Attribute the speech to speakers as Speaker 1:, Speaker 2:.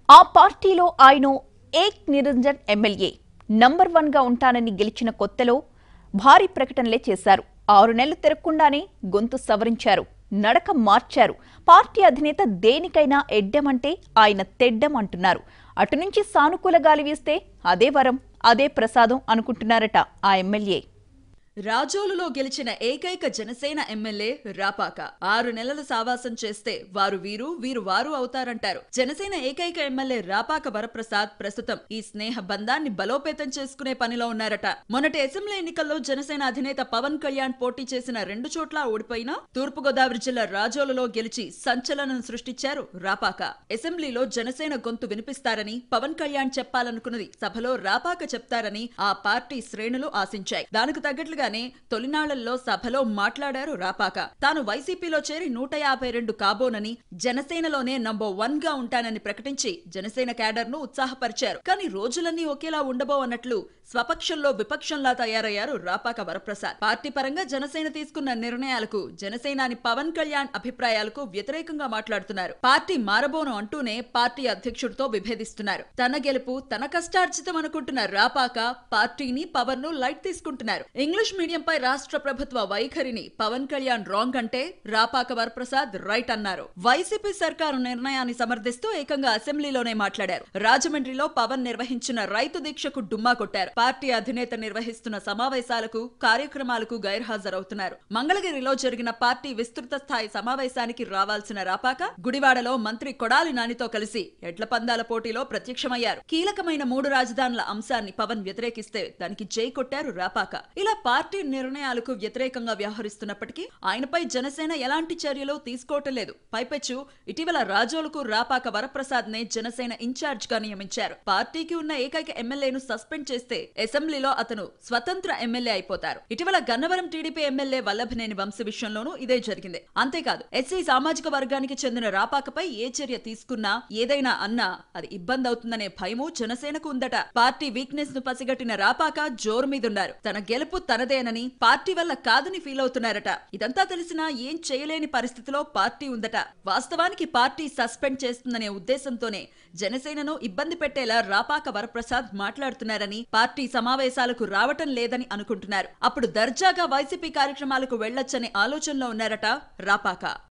Speaker 1: ఆ పార్టీలో ఆయన ఏక్ నిరంజన్ ఎమ్మెల్యే నంబర్ వన్ గా ఉంటానని గెలిచిన కొత్తలో భారీ ప్రకటనలే చేశారు ఆరు నెలలు తిరగకుండానే గొంతు సవరించారు నడక మార్చారు పార్టీ అధినేత దేనికైనా ఎడ్డమంటే ఆయన తెడ్డం అంటున్నారు అటు నుంచి సానుకూల గాలి వీస్తే అదే వరం అదే ప్రసాదం అనుకుంటున్నారట ఆ ఎమ్మెల్యే
Speaker 2: రాజోలులో గెలిచిన ఏకైక జనసేన ఎమ్మెల్యే రాపాక ఆరు నెలలు సావాసం చేస్తే వారు వీరు వీరు వారు అవుతారంటారు జనసేన ఏకైక ఎమ్మెల్యే రాపాక వరప్రసాద్ ప్రస్తుతం ఈ స్నేహ బంధాన్ని బలోపేతం చేసుకునే పనిలో ఉన్నారట మొన్నటి అసెంబ్లీ ఎన్నికల్లో జనసేన అధినేత పవన్ కళ్యాణ్ పోటీ చేసిన రెండు చోట్ల ఓడిపోయినా తూర్పుగోదావరి జిల్లా రాజోలులో గెలిచి సంచలనం సృష్టించారు రాపాక అసెంబ్లీలో జనసేన గొంతు వినిపిస్తారని పవన్ కళ్యాణ్ చెప్పాలనుకున్నది సభలో రాపాక చెప్తారని ఆ పార్టీ శ్రేణులు ఆశించాయి దానికి తగ్గట్లుగానే తొలినాళ్లలో సభలో మాట్లాడారు రాపాక తాను వైసీపీలో చేరి నూట యాభై రెండు కాబోనని జనసేనలోనే నంబర్ వన్ గా ఉంటానని ప్రకటించి జనసేన క్యాడర్ ను ఉత్సాహపరిచారు కానీ రోజులన్నీ ఒకేలా ఉండబో అన్నట్లు స్వపక్షంలో విపక్షంలా తయారయ్యారు రాపాక వరప్రసాద్ పార్టీ పరంగా జనసేన తీసుకున్న నిర్ణయాలకు జనసేనాని పవన్ కళ్యాణ్ అభిప్రాయాలకు వ్యతిరేకంగా మాట్లాడుతున్నారు పార్టీ మారబోను అంటూనే పార్టీ అధ్యక్షుడితో విభేదిస్తున్నారు తన గెలుపు తన కష్టార్జితం అనుకుంటున్న రాపాక పార్టీని పవన్ ను లైట్ తీసుకుంటున్నారు ఇంగ్లీష్ మీడియంపై రాష్ట్ర ప్రభుత్వ వైఖరిని పవన్ కళ్యాణ్ రాంగ్ అంటే రాపాక వరప్రసాద్ రైట్ అన్నారు వైసీపీ సర్కారు నిర్ణయాన్ని సమర్థిస్తూ ఏకంగా అసెంబ్లీలోనే మాట్లాడారు రాజమండ్రిలో పవన్ నిర్వహించిన రైతు దీక్షకు డుమ్మా కొట్టారు పార్టీ అధినేత నిర్వహిస్తున్న సమావేశాలకు కార్యక్రమాలకు గైర్హాజరవుతున్నారు మంగళగిరిలో జరిగిన పార్టీ విస్తృత స్థాయి సమావేశానికి రావాల్సిన రాపాక గుడివాడలో మంత్రి కొడాలి నానితో కలిసి ఎడ్ల పందాల పోటీలో ప్రత్యక్షమయ్యారు కీలకమైన మూడు రాజధానుల అంశాన్ని పవన్ వ్యతిరేకిస్తే దానికి జై కొట్టారు రాపాక ఇలా పార్టీ నిర్ణయాలకు వ్యతిరేకంగా వ్యవహరిస్తున్నప్పటికీ ఆయనపై జనసేన ఎలాంటి చర్యలు తీసుకోవటం లేదు పైపెచ్చు ఇటీవల రాజోలకు రాపాక వరప్రసాద్ నే జనసేన ఇన్ఛార్జ్ గా నియమించారు పార్టీకి ఉన్న ఏకైక ఎమ్మెల్యేను సస్పెండ్ చేస్తే అసెంబ్లీలో అతను స్వతంత్ర ఎమ్మెల్యే అయిపోతారు ఇటీవల గన్నవరం టీడీపీ ఎమ్మెల్యే వల్లభనేని వంశ విషయంలోనూ ఇదే జరిగింది అంతేకాదు ఎస్సీ సామాజిక వర్గానికి చెందిన రాపాకపై ఏ చర్య తీసుకున్నా ఏదైనా అన్నా అది ఇబ్బంది అవుతుందనే భయము జనసేనకు ఉందట పార్టీ వీక్నెస్ ను పసిగట్టిన రాపాక జోరు మీదున్నారు తన గెలుపు తనదేనని పార్టీ వల్ల కాదని ఫీల్ అవుతున్నారట ఇదంతా తెలిసినా ఏం చేయలేని పరిస్థితిలో పార్టీ ఉందట వాస్తవానికి పార్టీ సస్పెండ్ చేస్తుందనే ఉద్దేశంతోనే జనసేనను ఇబ్బంది పెట్టేలా రాపాక వరప్రసాద్ మాట్లాడుతున్నారని పార్టీ సమావేశాలకు రావటం లేదని అనుకుంటున్నారు అప్పుడు దర్జాగా వైసీపీ కార్యక్రమాలకు వెళ్లొచ్చనే ఆలోచనలో ఉన్నారట రాపాక